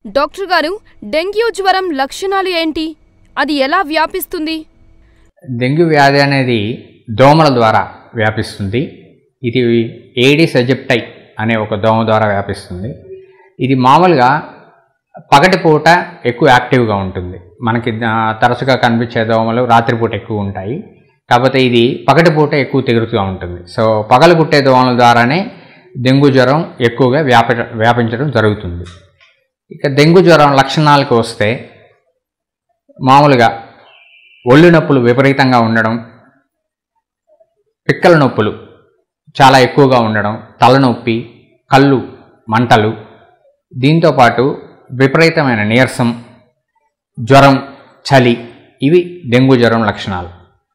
doctor గారు dengue జ్వరం లక్షణాలు ఏంటి అది ఎలా వ్యాపిస్తుంది డెంగ్యూ వ్యాధి అనేది దోమల ద్వారా వ్యాపిస్తుంది ఇది ఏడిస్ ఎజిప్టై అనే ఒక దోమ ద్వారా వ్యాపిస్తుంది ఇది మామూలుగా పగటిపూట ఎక్కువ యాక్టివ్గా ఉంటుంది మనకి ఆ, తరచుగా కనిపించే దోమలు రాత్రిపూట ఎక్కువ ఉంటాయి కాకపోతే ఇది పగటిపూట ఎక్కువ తిరుగుతూ ఉంటుంది సో పగలు పుట్టే దోమల ద్వారానే డెంగ్యూ జ్వరం ఎక్కువగా వ్యాప వ్యాపించడం జరుగుతుంది ఇక డెంగ్యూ జ్వరం లక్షణాలకు వస్తే మామూలుగా ఒళ్ళు నొప్పులు విపరీతంగా ఉండడం పిక్కల నొప్పులు చాలా ఎక్కువగా ఉండడం తలనొప్పి కళ్ళు మంటలు దీంతోపాటు విపరీతమైన నీరసం జ్వరం చలి ఇవి డెంగ్యూ జ్వరం లక్షణాలు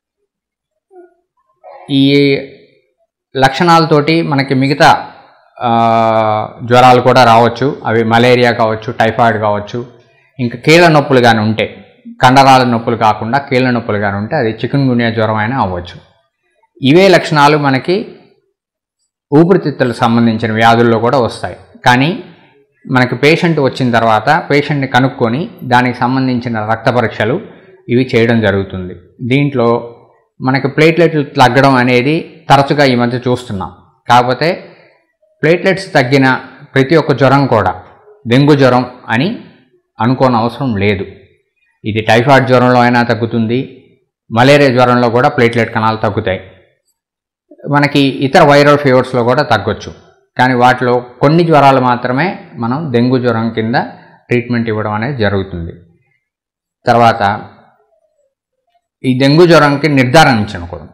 ఈ లక్షణాలతోటి మనకి మిగతా ఆ, జ్వరాలు కూడా రావచ్చు అవి మలేరియా కావచ్చు టైఫాయిడ్ కావచ్చు ఇంకా కీళ్ళ నొప్పులు కానీ ఉంటే కండరాల నొప్పులు కాకుండా కీళ్ళ నొప్పులు కానీ ఉంటే అది చికెన్ గున్యా జ్వరం అయినా అవ్వచ్చు ఇవే లక్షణాలు మనకి ఊపిరితిత్తులకు సంబంధించిన వ్యాధుల్లో కూడా వస్తాయి కానీ మనకి పేషెంట్ వచ్చిన తర్వాత పేషెంట్ని కనుక్కొని దానికి సంబంధించిన రక్త పరీక్షలు ఇవి చేయడం జరుగుతుంది దీంట్లో మనకి ప్లేట్లెట్లు తగ్గడం అనేది తరచుగా ఈ మధ్య చూస్తున్నాం కాకపోతే ప్లేట్లెట్స్ తగ్గిన ప్రతి ఒక్క జ్వరం కూడా డెంగ్యూ జ్వరం అని అనుకోని అవసరం లేదు ఇది టైఫాయిడ్ జ్వరంలో అయినా తగ్గుతుంది మలేరియా జ్వరంలో కూడా ప్లేట్లెట్ కణాలు తగ్గుతాయి మనకి ఇతర వైరల్ ఫీవర్స్లో కూడా తగ్గొచ్చు కానీ వాటిలో కొన్ని జ్వరాలు మాత్రమే మనం డెంగ్యూ జ్వరం కింద ట్రీట్మెంట్ ఇవ్వడం అనేది జరుగుతుంది తర్వాత ఈ డెంగ్యూ జ్వరంకి నిర్ధారించకూడదు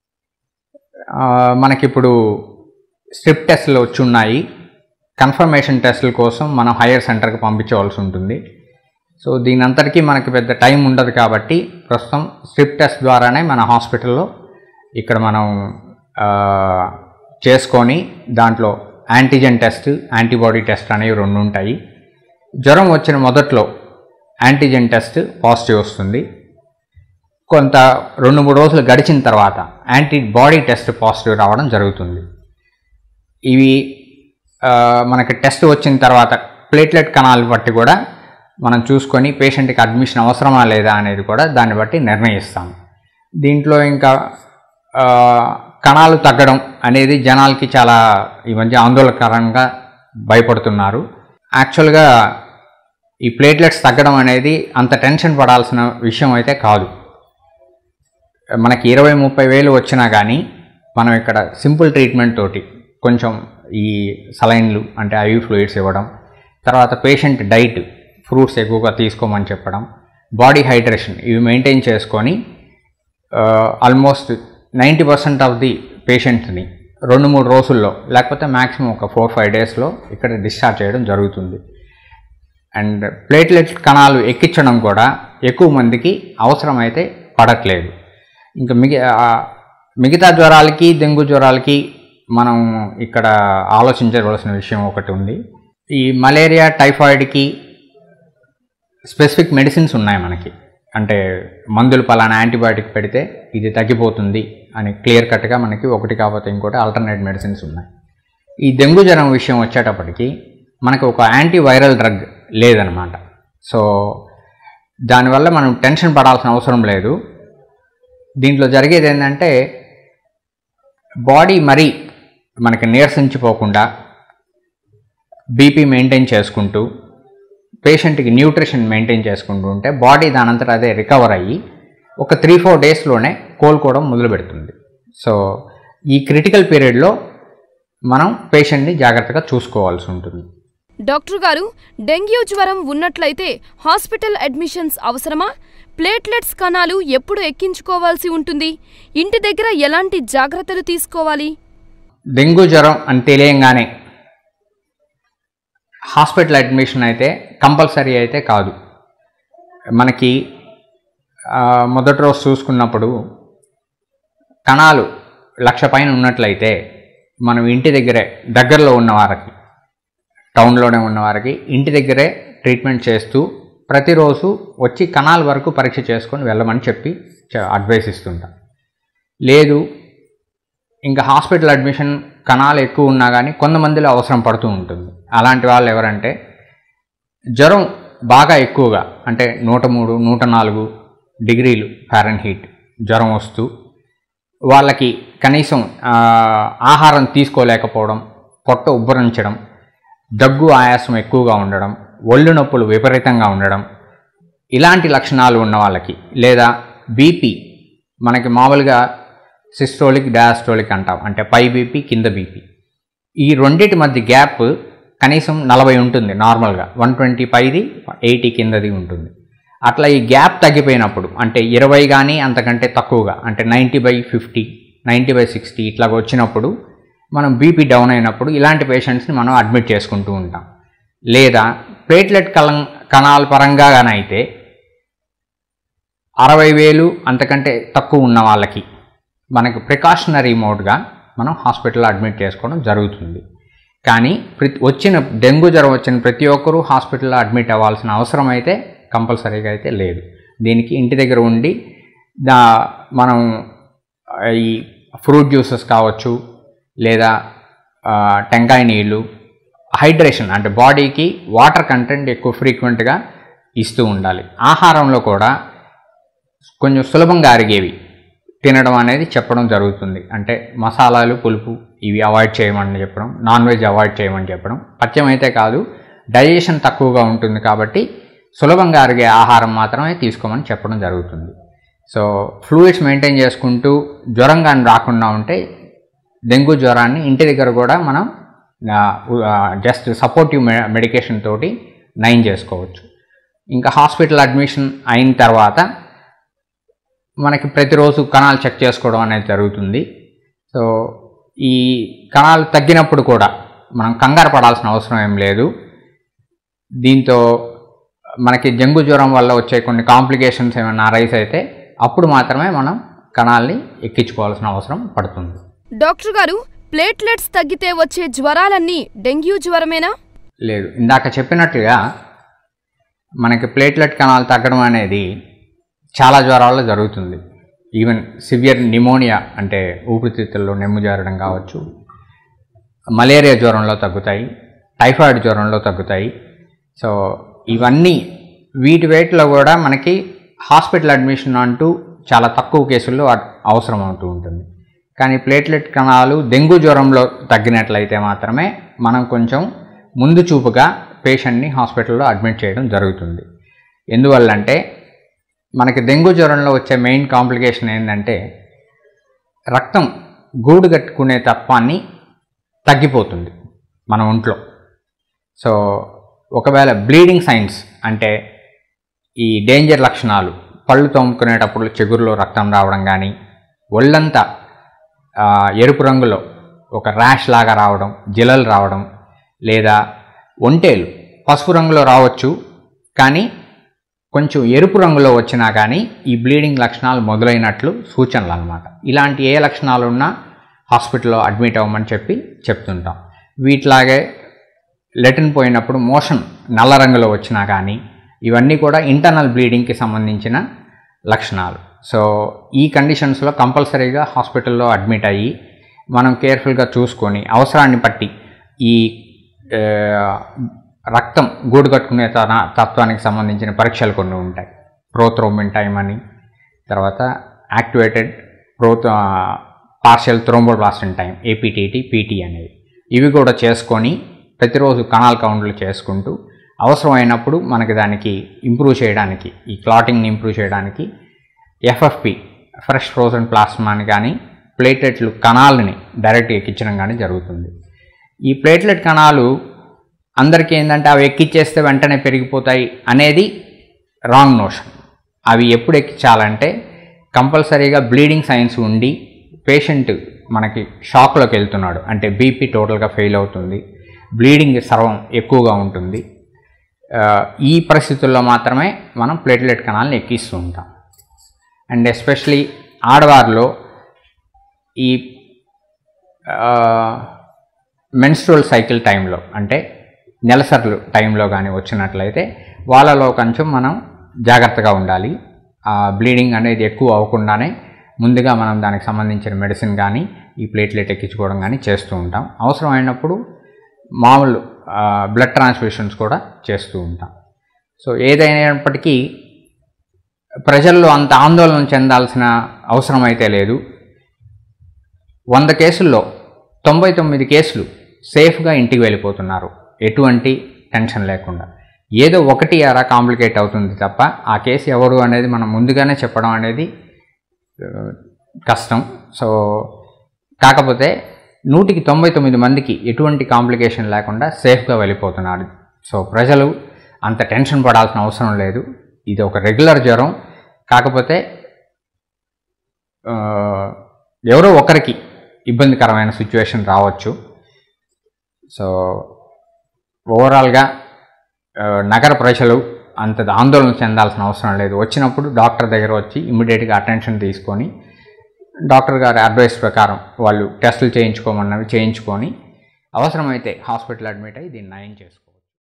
ఆ, మనకిప్పుడు స్ట్రిప్ టెస్ట్లు వచ్చి ఉన్నాయి కన్ఫర్మేషన్ టెస్టుల కోసం మనం హైయర్ సెంటర్కి పంపించవలసి ఉంటుంది సో దీని అంతటికీ మనకి పెద్ద టైం ఉండదు కాబట్టి ప్రస్తుతం స్ట్రిప్ టెస్ట్ ద్వారానే మన హాస్పిటల్లో ఇక్కడ మనం ఆ, చేసుకొని దాంట్లో యాంటీజెన్ టెస్ట్ యాంటీబాడీ టెస్ట్ అనేవి రెండు ఉంటాయి జ్వరం వచ్చిన మొదట్లో యాంటీజెన్ టెస్ట్ పాజిటివ్ వస్తుంది కొంత రెండు మూడు రోజులు గడిచిన తర్వాత యాంటీబాడీ టెస్ట్ పాజిటివ్ రావడం జరుగుతుంది ఇవి ఆ, మనకి టెస్ట్ వచ్చిన తర్వాత ప్లేట్లెట్ కణాలు బట్టి కూడా మనం చూసుకొని పేషెంట్కి అడ్మిషన్ అవసరమా లేదా అనేది కూడా దాన్ని బట్టి నిర్ణయిస్తాం దీంట్లో ఇంకా ఆ, కణాలు తగ్గడం అనేది జనాలకి చాలా ఈ మధ్య ఆందోళనకరంగా భయపడుతున్నారు యాక్చువల్గా ఈ ప్లేట్లెట్స్ తగ్గడం అనేది అంత టెన్షన్ పడాల్సిన విషయం అయితే కాదు మనకి ఇరవై ముప్పై వేలు వచ్చినా కానీ మనం ఇక్కడ సింపుల్ ట్రీట్మెంట్ తోటి కొంచెం ఈ సలైన్లు అంటే ఐవి ఫ్లూయిడ్స్ ఇవ్వడం తర్వాత పేషెంట్ డైట్ ఫ్రూట్స్ ఎక్కువగా తీసుకోమని చెప్పడం బాడీ హైడ్రేషన్ ఇవి మెయింటైన్ చేసుకొని almost ninety percent of the పేషెంట్స్ని రెండు మూడు రోజుల్లో లేకపోతే మ్యాక్సిమం ఒక ఫోర్ ఫైవ్ డేస్లో ఇక్కడ డిశ్చార్జ్ చేయడం జరుగుతుంది అండ్ ప్లేట్లెట్ కణాలు ఎక్కించడం కూడా ఎక్కువ మందికి అవసరమైతే పడట్లేదు ఇంకా మిగి ఆ, మిగతా జ్వరాలకి డెంగ్యూ జ్వరాలకి మనం ఇక్కడ ఆలోచించవలసిన విషయం ఒకటి ఉంది ఈ మలేరియా టైఫాయిడ్కి స్పెసిఫిక్ మెడిసిన్స్ ఉన్నాయి మనకి అంటే మందులు పలానా యాంటీబయాటిక్ పెడితే ఇది తగ్గిపోతుంది అని క్లియర్ కట్గా మనకి ఒకటి కాకపోతే ఇంకోటి ఆల్టర్నేట్ మెడిసిన్స్ ఉన్నాయి ఈ డెంగ్యూ జ్వరం విషయం వచ్చేటప్పటికి మనకు ఒక యాంటీ వైరల్ డ్రగ్ లేదనమాట సో దానివల్ల మనం టెన్షన్ పడాల్సిన అవసరం లేదు దీంట్లో జరిగేది ఏంటంటే బాడీ మరీ మనకి నీరసించిపోకుండా బీపీ మెయింటైన్ చేసుకుంటూ పేషెంట్కి న్యూట్రిషన్ మెయింటైన్ చేసుకుంటూ ఉంటే బాడీ దానంతట అదే రికవర్ అయ్యి ఒక త్రీ ఫోర్ డేస్లోనే కోలుకోవడం మొదలు పెడుతుంది సో ఈ క్రిటికల్ పీరియడ్లో మనం పేషెంట్ని జాగ్రత్తగా చూసుకోవాల్సి ఉంటుంది డాక్టర్ గారు డెంగ్యూ జ్వరం ఉన్నట్లయితే హాస్పిటల్ అడ్మిషన్స్ అవసరమా ప్లేట్లెట్స్ కణాలు ఎప్పుడు ఎక్కించుకోవాల్సి ఉంటుంది ఇంటి దగ్గర ఎలాంటి జాగ్రత్తలు తీసుకోవాలి డెంగ్యూ జ్వరం అని తెలియంగానే హాస్పిటల్ అడ్మిషన్ అయితే కంపల్సరీ అయితే కాదు మనకి ఆ, మొదటి రోజు చూసుకున్నప్పుడు కణాలు లక్ష పైన ఉన్నట్లయితే మనం ఇంటి దగ్గరే దగ్గరలో ఉన్న వారికి టౌన్లోనే ఉన్న వారికి ఇంటి దగ్గరే ట్రీట్మెంట్ చేస్తూ ప్రతిరోజు వచ్చి కణాల వరకు పరీక్ష చేసుకొని వెళ్ళమని చెప్పి చ- అడ్వైస్ ఇస్తుంటాం లేదు ఇంకా హాస్పిటల్ అడ్మిషన్ కణాలు ఎక్కువ ఉన్నా కానీ కొంతమందిలో అవసరం పడుతూ ఉంటుంది అలాంటి వాళ్ళు ఎవరంటే జ్వరం బాగా ఎక్కువగా అంటే నూట మూడు నూట నాలుగు డిగ్రీలు ఫారెన్హీట్ జ్వరం వస్తూ వాళ్ళకి కనీసం ఆ, ఆహారం తీసుకోలేకపోవడం పొట్ట ఉబ్బరించడం దగ్గు ఆయాసం ఎక్కువగా ఉండడం ఒళ్ళు నొప్పులు విపరీతంగా ఉండడం ఇలాంటి లక్షణాలు ఉన్న వాళ్ళకి లేదా బీపీ మనకి మామూలుగా సిస్టోలిక్ డయాస్టోలిక్ అంటాం అంటే పై బీపీ కింద బీపీ ఈ రెండింటి మధ్య గ్యాప్ కనీసం నలభై ఉంటుంది నార్మల్గా వన్ ట్వంటీ పైది ఎయిటీ కిందది ఉంటుంది అట్లా ఈ గ్యాప్ తగ్గిపోయినప్పుడు అంటే ఇరవై కానీ అంతకంటే తక్కువగా అంటే ninety by fifty ninety by sixty ఇట్లా వచ్చినప్పుడు మనం బీపీ డౌన్ అయినప్పుడు ఇలాంటి పేషెంట్స్ని మనం అడ్మిట్ చేసుకుంటూ ఉంటాం లేదా ప్లేట్లెట్ కలం కణాల పరంగా కానీ అయితే అరవై వేలు అంతకంటే తక్కువ ఉన్న వాళ్ళకి మనకు ప్రికాషనరీ మోడ్గా మనం హాస్పిటల్లో అడ్మిట్ చేసుకోవడం జరుగుతుంది కానీ ప్రతి వచ్చిన డెంగ్యూ జ్వరం వచ్చిన ప్రతి ఒక్కరూ హాస్పిటల్లో అడ్మిట్ అవ్వాల్సిన అవసరం అయితే కంపల్సరీగా అయితే లేదు దీనికి ఇంటి దగ్గర ఉండి దా మనం ఆ, ఈ ఫ్రూట్ జ్యూసెస్ కావచ్చు లేదా ఆ, టెంకాయ నీళ్ళు హైడ్రేషన్ అంటే బాడీకి వాటర్ కంటెంట్ ఎక్కువ ఫ్రీక్వెంట్గా ఇస్తూ ఉండాలి ఆహారంలో కూడా కొంచెం సులభంగా అరిగేవి తినడం అనేది చెప్పడం జరుగుతుంది అంటే మసాలాలు పులుపు ఇవి అవాయిడ్ చేయమని చెప్పడం నాన్ వెజ్ అవాయిడ్ చేయమని చెప్పడం పథ్యం అయితే కాదు డైజెషన్ తక్కువగా ఉంటుంది కాబట్టి సులభంగా అరిగే ఆహారం మాత్రమే తీసుకోమని చెప్పడం జరుగుతుంది సో ఫ్లూయిడ్స్ మెయింటైన్ చేసుకుంటూ జ్వరం కానీ రాకుండా ఉంటే డెంగ్యూ జ్వరాన్ని ఇంటి దగ్గర కూడా మనం జస్ట్ సపోర్టివ్ మెడికేషన్ తోటి నయం చేసుకోవచ్చు ఇంకా హాస్పిటల్ అడ్మిషన్ అయిన తర్వాత మనకి ప్రతిరోజు కణాలు చెక్ చేసుకోవడం అనేది జరుగుతుంది సో ఈ కణాలు తగ్గినప్పుడు కూడా మనం కంగారు పడాల్సిన అవసరం ఏం లేదు దీంతో మనకి జంగు జ్వరం వల్ల వచ్చే కొన్ని కాంప్లికేషన్స్ ఏమైనా అరైజ్ అయితే అప్పుడు మాత్రమే మనం కణాలని ఎక్కించుకోవాల్సిన అవసరం పడుతుంది డాక్టర్ గారు ప్లేట్లెట్స్ తగ్గితే వచ్చే జ్వరాలన్నీ డెంగ్యూ జ్వరమేనా లేదు ఇందాక చెప్పినట్లుగా మనకి ప్లేట్లెట్ కణాలు తగ్గడం అనేది చాలా జ్వరాల్లో జరుగుతుంది ఈవెన్ సివియర్ నిమోనియా అంటే ఊపిరితిత్తుల్లో నెమ్ము జారడం కావచ్చు మలేరియా జ్వరంలో తగ్గుతాయి టైఫాయిడ్ జ్వరంలో తగ్గుతాయి సో ఇవన్నీ వీటి వేటిలో కూడా మనకి హాస్పిటల్ అడ్మిషన్ అంటూ చాలా తక్కువ కేసుల్లో అ- అవసరం అవుతూ ఉంటుంది కానీ ప్లేట్లెట్ కణాలు డెంగ్యూ జ్వరంలో తగ్గినట్లయితే మాత్రమే మనం కొంచెం ముందు చూపుగా పేషెంట్ని హాస్పిటల్లో అడ్మిట్ చేయడం జరుగుతుంది ఎందువల్లంటే మనకి డెంగ్యూ జ్వరంలో వచ్చే మెయిన్ కాంప్లికేషన్ ఏంటంటే రక్తం గూడు కట్టుకునే తత్వాన్ని తగ్గిపోతుంది మన ఒంట్లో సో ఒకవేళ బ్లీడింగ్ సైన్స్ అంటే ఈ డేంజర్ లక్షణాలు పళ్ళు తోముకునేటప్పుడు చిగురులో రక్తం రావడం కానీ ఒళ్ళంతా ఆ, ఎరుపు రంగులో ఒక ర్యాష్ లాగా రావడం జిలలు రావడం లేదా ఒంటేలు పసుపు రంగులో రావచ్చు కానీ కొంచెం ఎరుపు రంగులో వచ్చినా కానీ ఈ బ్లీడింగ్ లక్షణాలు మొదలైనట్లు సూచనలు అనమాట ఇలాంటి ఏ లక్షణాలు ఉన్నా హాస్పిటల్లో అడ్మిట్ అవ్వమని చెప్పి చెప్తుంటాం వీటిలాగే లెటిన్ పోయినప్పుడు మోషన్ నల్ల రంగులో వచ్చినా కానీ ఇవన్నీ కూడా ఇంటర్నల్ బ్లీడింగ్కి సంబంధించిన లక్షణాలు సో ఈ కండిషన్స్లో కంపల్సరీగా హాస్పిటల్లో అడ్మిట్ అయ్యి మనం కేర్ఫుల్గా చూసుకొని అవసరాన్ని బట్టి ఈ ఆ, రక్తం గూడు కట్టుకునే తన తత్వానికి సంబంధించిన పరీక్షలు కొన్ని ఉంటాయి ప్రోథ్రోమిన్ టైం అని తర్వాత activated pro partial thromboplastin time APTT PT అనేవి ఇవి కూడా చేసుకొని ప్రతిరోజు కణాల్ కౌంట్లు చేసుకుంటూ అవసరమైనప్పుడు మనకి దానికి ఇంప్రూవ్ చేయడానికి ఈ క్లాటింగ్ని ఇంప్రూవ్ చేయడానికి ఎఫ్ఎఫ్పి ఫ్రెష్ ఫ్రోజన్ ప్లాస్మాని కానీ ప్లేటెట్లు కణాలని డైరెక్ట్ ఎక్కించడం కానీ జరుగుతుంది ఈ ప్లేట్లెట్ కణాలు అందరికీ ఏంటంటే అవి ఎక్కిచ్చేస్తే వెంటనే పెరిగిపోతాయి అనేది రాంగ్ నోషన్ అవి ఎప్పుడు ఎక్కించాలంటే కంపల్సరీగా బ్లీడింగ్ సైన్స్ ఉండి పేషెంట్ మనకి షాక్లోకి వెళ్తున్నాడు అంటే బీపీ టోటల్గా ఫెయిల్ అవుతుంది బ్లీడింగ్ సర్వం ఎక్కువగా ఉంటుంది ఆ, ఈ పరిస్థితుల్లో మాత్రమే మనం ప్లేట్లెట్ కణాలను ఎక్కిస్తూ ఉంటాం అండ్ ఎస్పెషలీ ఆడవారిలో ఈ మెన్స్ట్రువల్ సైకిల్ టైంలో అంటే నెలసర్లు టైంలో కానీ వచ్చినట్లయితే వాళ్ళలో కొంచెం మనం జాగ్రత్తగా ఉండాలి ఆ బ్లీడింగ్ అనేది ఎక్కువ అవ్వకుండానే ముందుగా మనం దానికి సంబంధించిన మెడిసిన్ కానీ ఈ ప్లేట్లెట్ ఎక్కించుకోవడం కానీ చేస్తూ ఉంటాం అవసరమైనప్పుడు మామూలు బ్లడ్ ట్రాన్స్ఫ్యూషన్స్ కూడా చేస్తూ ఉంటాం సో ఏదైనప్పటికీ ప్రజల్లో అంత ఆందోళన చెందాల్సిన అవసరం అయితే లేదు వంద కేసుల్లో తొంభై తొమ్మిది కేసులు సేఫ్గా ఇంటికి వెళ్ళిపోతున్నారు ఎటువంటి టెన్షన్ లేకుండా ఏదో ఒకటి అరా కాంప్లికేట్ అవుతుంది తప్ప ఆ కేసు ఎవరు అనేది మనం ముందుగానే చెప్పడం అనేది ఆ, కష్టం సో కాకపోతే నూటికి తొంభై తొమ్మిది మందికి ఎటువంటి కాంప్లికేషన్ లేకుండా సేఫ్గా వెళ్ళిపోతున్నారు సో ప్రజలు అంత టెన్షన్ పడాల్సిన అవసరం లేదు ఇది ఒక రెగ్యులర్ జ్వరం కాకపోతే ఆ, ఎవరో ఒకరికి ఇబ్బందికరమైన సిచ్యువేషన్ రావచ్చు సో ఓవరాల్గా ఆ, నగర ప్రజలు అంత ఆందోళన చెందాల్సిన అవసరం లేదు వచ్చినప్పుడు డాక్టర్ దగ్గర వచ్చి ఇమ్మీడియట్గా అటెన్షన్ తీసుకొని డాక్టర్ గారి అడ్వైస్ ప్రకారం వాళ్ళు టెస్టులు చేయించుకోమన్నవి చేయించుకొని అవసరమైతే హాస్పిటల్ అడ్మిట్ అయ్యి దీన్ని నయం చేసుకోవాలి